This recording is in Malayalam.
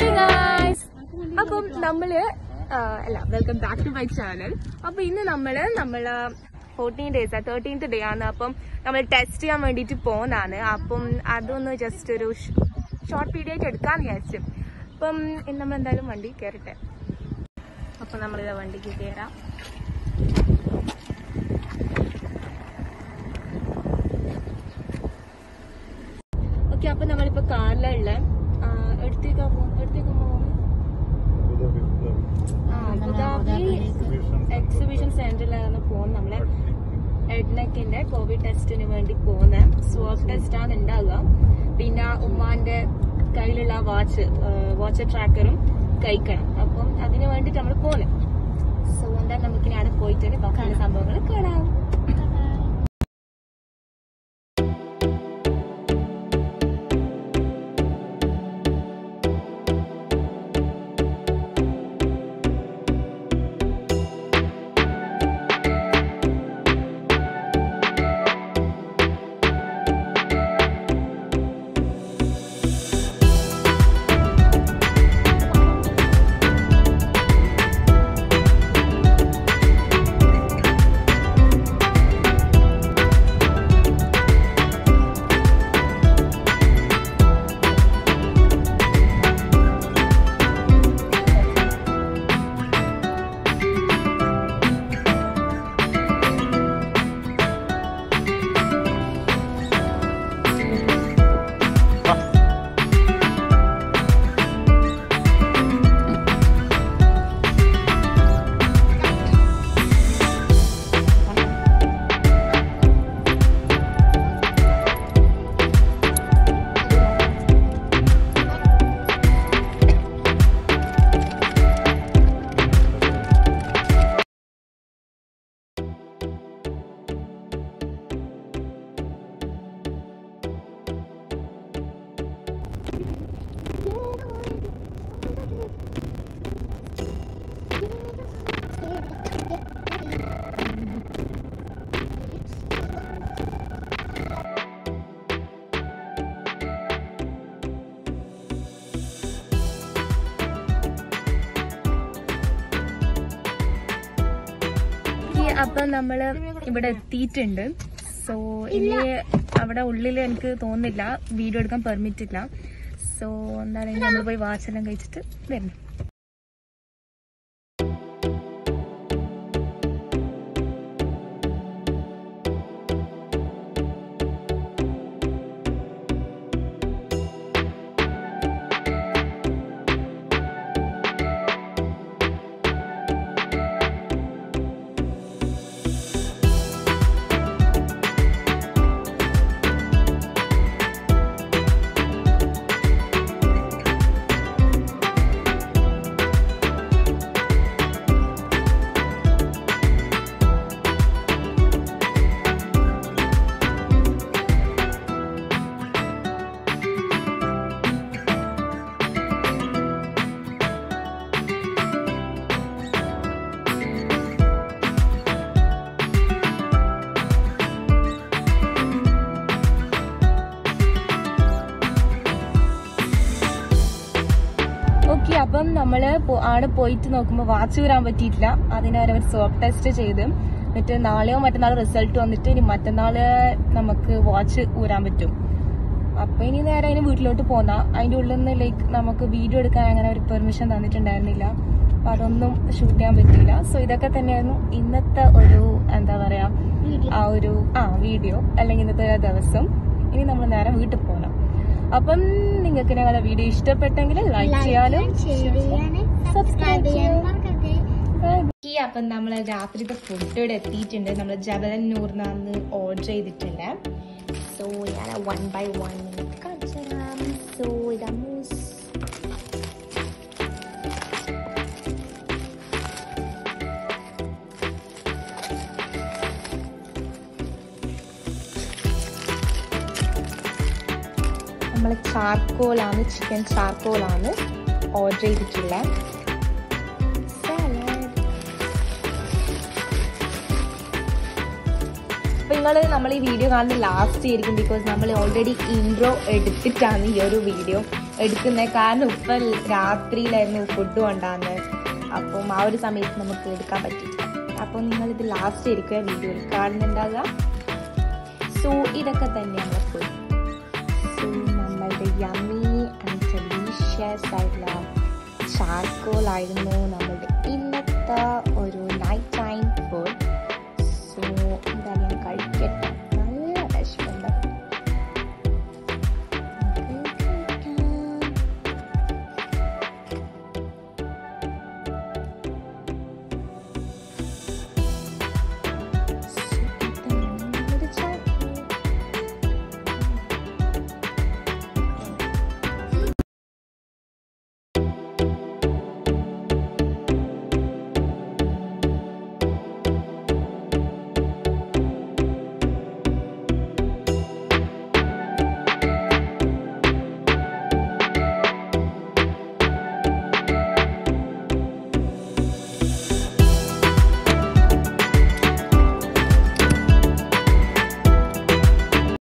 ഗായ്സ് അപ്പം നമ്മള് ആ, അല്ല welcome back to my channel അപ്പൊ ഇന്ന് നമ്മള് നമ്മള് ഫോർട്ടീൻ ഡേയ്സ് തേർട്ടീൻത്ത് ഡേ ആണ് അപ്പം നമ്മൾ ടെസ്റ്റ് ചെയ്യാൻ വേണ്ടിയിട്ട് പോകുന്നതാണ് അപ്പം അതൊന്ന് ജസ്റ്റ് ഒരു ഷോർട്ട് വീഡിയോ ആയിട്ട് എടുക്കാന്ന് വിചാരിച്ചു അപ്പം ഇന്ന് നമ്മൾ എന്തായാലും വണ്ടി കയറട്ടെ അപ്പൊ നമ്മളിത് വണ്ടിക്ക് കയറാം ഓക്കെ അപ്പൊ നമ്മളിപ്പോ കാറിലുള്ള എടുത്തേക്കാ എടുത്തേക്കാ പോകും അബുദാബി എക്സിബിഷൻ സെന്ററിലാണ് പോകുന്നത് നമ്മളെ എഡ്നെക്കിന്റെ കോവിഡ് ടെസ്റ്റിന് വേണ്ടി പോകുന്ന സ്വാബ് ടെസ്റ്റ് ആണ് ഉണ്ടാകുക പിന്നെ ഉമ്മാന്റെ കയ്യിലുള്ള വാച്ച് വാച്ച് ട്രാക്കറും കഴിക്കണം അപ്പം അതിന് വേണ്ടിട്ട് നമ്മൾ പോകുന്നത് സോ എന്താ നമുക്കിനി അവിടെ പോയിട്ട് ബാക്കിയുള്ള സംഭവങ്ങൾ കാണാം അപ്പൊ നമ്മള് ഇവിടെ എത്തിയിട്ടുണ്ട് സോ ഇനി അവിടെ ഉള്ളിൽ എനിക്ക് തോന്നുന്നില്ല വീഡിയോ എടുക്കാൻ പെർമിറ്റ് ഇല്ല സോ എന്താണ് നമ്മൾ പോയി വാച്ചെല്ലാം കഴിച്ചിട്ട് വരുന്നു ഓക്കെ അപ്പം നമ്മള് പോ- ആടെ പോയിട്ട് നോക്കുമ്പോൾ വാച്ച് വരാൻ പറ്റിയിട്ടില്ല അതിന് അവർ സോപ്പ് ടെസ്റ്റ് ചെയ്ത് എന്നിട്ട് നാളെയോ മറ്റന്നാളോ റിസൾട്ട് വന്നിട്ട് ഇനി മറ്റന്നാള് നമുക്ക് വാച്ച് ഊരാൻ പറ്റും അപ്പൊ ഇനി നേരെ അതിന് വീട്ടിലോട്ട് പോന്നാ അതിന്റെ ഉള്ളിൽ നിന്ന് ലൈക്ക് നമുക്ക് വീഡിയോ എടുക്കാൻ അങ്ങനെ ഒരു പെർമിഷൻ തന്നിട്ടുണ്ടായിരുന്നില്ല അപ്പൊ അതൊന്നും ഷൂട്ട് ചെയ്യാൻ പറ്റിയില്ല സോ ഇതൊക്കെ തന്നെയായിരുന്നു ഇന്നത്തെ ഒരു എന്താ പറയാ ആ ഒരു ആ വീഡിയോ അല്ലെങ്കിൽ ഇന്നത്തെ ഒരു ദിവസം ഇനി നമ്മൾ നേരെ വീട്ടിൽ പോകണം അപ്പം നിങ്ങൾക്ക് ഞങ്ങളുടെ വീഡിയോ ഇഷ്ടപ്പെട്ടെങ്കിൽ ലൈക്ക് ചെയ്യാനും സബ്സ്ക്രൈബ് ചെയ്യാൻ മറക്കരുത് ഈ അപ്പം നമ്മൾ രാത്രിത്തെ ഫുഡ് ഇവിടെ എത്തിയിട്ടുണ്ട് നമ്മൾ ജബലൻ നൂറിനാന്ന് ഓർഡർ ചെയ്തിട്ടുണ്ട് സോ ഞാൻ വൺ ബൈ വൺ കാണിച്ചു തരാം സോ ഇതാ മൂസ് നമ്മൾ ചാർക്കോളാണ് ചിക്കൻ ചാർക്കോളാണ് ഓർഡർ ചെയ്തിട്ടുള്ളത് സാലഡ് അപ്പൊ നിങ്ങൾ നമ്മൾ ഈ വീഡിയോ കാണുന്നത് ലാസ്റ്റ് ആയിരിക്കും ബിക്കോസ് നമ്മൾ ഓൾറെഡി ഇൻട്രോ എടുത്തിട്ടാണ് ഈ ഒരു വീഡിയോ എടുക്കുന്നത് കാരണം ഉപ്പ രാത്രിയിലായിരുന്നു ഫുഡ് കൊണ്ടാന്ന് അപ്പം ആ ഒരു സമയത്ത് നമുക്ക് എടുക്കാൻ പറ്റിയില്ല അപ്പോൾ നിങ്ങൾ ഇത് ലാസ്റ്റ് ഇരിക്കുക വീഡിയോയിൽ കാണുന്നുണ്ടാകുക സോ ഇതൊക്കെ തന്നെയാണ് ഫുഡ് സോ നമ്മളുടെ യമ്മി ആൻഡ് ഡെലീഷ്യസ് ആയിട്ടുള്ള ചാർക്കോൾ ആയിരുന്നു നമ്മളുടെ ഇന്നത്തെ ഒരു നൈറ്റ് ടൈം